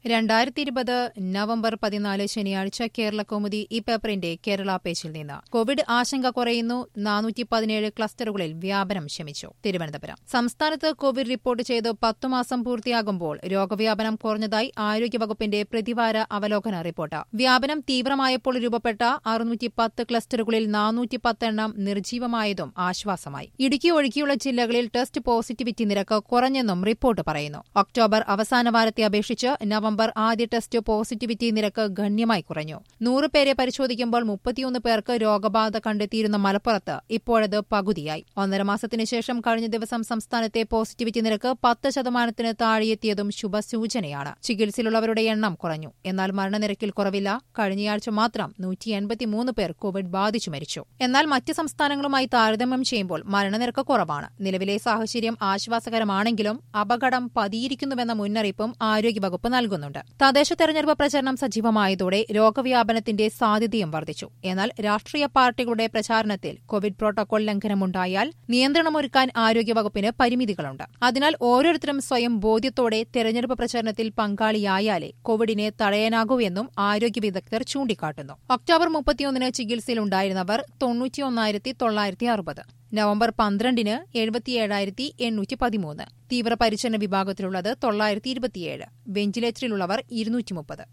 രണ്ടായിരത്തി ഇരുപത് നവംബർ പതിനാല് ശനിയാഴ്ച കേരള കൗമുദി ഈ പേപ്പറിന്റെ കേരള പേജിൽ നിന്ന് കോവിഡ് ആശങ്ക കുറയുന്നു നാനൂറ്റി പതിനേഴ് ക്ലസ്റ്ററുകളിൽ വ്യാപനം ശമിച്ചു തിരുവനന്തപുരം സംസ്ഥാനത്ത് കോവിഡ് റിപ്പോർട്ട് ചെയ്ത് പത്തു മാസം പൂർത്തിയാകുമ്പോൾ രോഗവ്യാപനം കുറഞ്ഞതായി ആരോഗ്യവകുപ്പിന്റെ പ്രതിവാര അവലോകന റിപ്പോർട്ട് വ്യാപനം തീവ്രമായപ്പോൾ രൂപപ്പെട്ട അറുന്നൂറ്റി പത്ത് ക്ലസ്റ്ററുകളിൽ നാനൂറ്റി പത്തെണ്ണം നിർജ്ജീവമായതും ആശ്വാസമായി ഇടുക്കി ഒഴികെയുള്ള ജില്ലകളിൽ ടെസ്റ്റ് പോസിറ്റിവിറ്റി നിരക്ക് കുറഞ്ഞെന്നും റിപ്പോർട്ട് പറയുന്നു ഒക്ടോബർ അവസാന വാരത്തെ അപേക്ഷിച്ച് നവംബർ ആദ്യ ടെസ്റ്റ് പോസിറ്റിവിറ്റി നിരക്ക് ഗണ്യമായി കുറഞ്ഞു നൂറ് പേരെ പരിശോധിക്കുമ്പോൾ മുപ്പത്തിയൊന്ന് പേർക്ക് രോഗബാധ കണ്ടെത്തിയിരുന്ന മലപ്പുറത്ത് ഇപ്പോഴത് പകുതിയായി ഒന്നര മാസത്തിനു ശേഷം കഴിഞ്ഞ ദിവസം സംസ്ഥാനത്തെ പോസിറ്റിവിറ്റി നിരക്ക് പത്ത് ശതമാനത്തിന് താഴെയെത്തിയതും ശുഭസൂചനയാണ് ചികിത്സയിലുള്ളവരുടെ എണ്ണം കുറഞ്ഞു എന്നാൽ മരണനിരക്കിൽ കുറവില്ല കഴിഞ്ഞയാഴ്ച മാത്രം നൂറ്റി എൺപത്തിമൂന്ന് പേർ കോവിഡ് ബാധിച്ചു മരിച്ചു എന്നാൽ മറ്റ് സംസ്ഥാനങ്ങളുമായി താരതമ്യം ചെയ്യുമ്പോൾ മരണനിരക്ക് കുറവാണ് നിലവിലെ സാഹചര്യം ആശ്വാസകരമാണെങ്കിലും അപകടം പതിയിരിക്കുന്നുവെന്ന മുന്നറിയിപ്പും ആരോഗ്യവകുപ്പ് നൽകുന്നുണ്ട് തദ്ദേശ തെരഞ്ഞെടുപ്പ് പ്രചരണം സജീവമായതോടെ രോഗവ്യാപനത്തിന്റെ സാധ്യതയും വർദ്ധിച്ചു എന്നാൽ രാഷ്ട്രീയ പാർട്ടികളുടെ പ്രചാരണത്തിൽ കോവിഡ് പ്രോട്ടോകോൾ ലംഘനമുണ്ടായാൽ നിയന്ത്രണമൊരുക്കാൻ ആരോഗ്യവകുപ്പിന് പരിമിതികളുണ്ട് അതിനാൽ ഓരോരുത്തരും സ്വയം ബോധ്യത്തോടെ തെരഞ്ഞെടുപ്പ് പ്രചരണത്തിൽ പങ്കാളിയായാലേ കോവിഡിനെ തടയാനാകൂ എന്നും ആരോഗ്യ വിദഗ്ധർ ചൂണ്ടിക്കാട്ടുന്നു ഒക്ടോബർ മുപ്പത്തിയൊന്നിന് ചികിത്സയിലുണ്ടായിരുന്നവർ തൊണ്ണൂറ്റിയൊന്നായിരത്തി തൊള്ളായിരത്തി അറുപത് നവംബർ പന്ത്രണ്ടിന് എഴുപത്തിയേഴായിരത്തി എണ്ണൂറ്റി പതിമൂന്ന് തീവ്രപരിചരണ വിഭാഗത്തിലുള്ളത് തൊള്ളായിരത്തി ഇരുപത്തിയേഴ് വെന്റിലേറ്ററിലുള്ളവർ ഇരുന്നൂറ്റി മുപ്പത്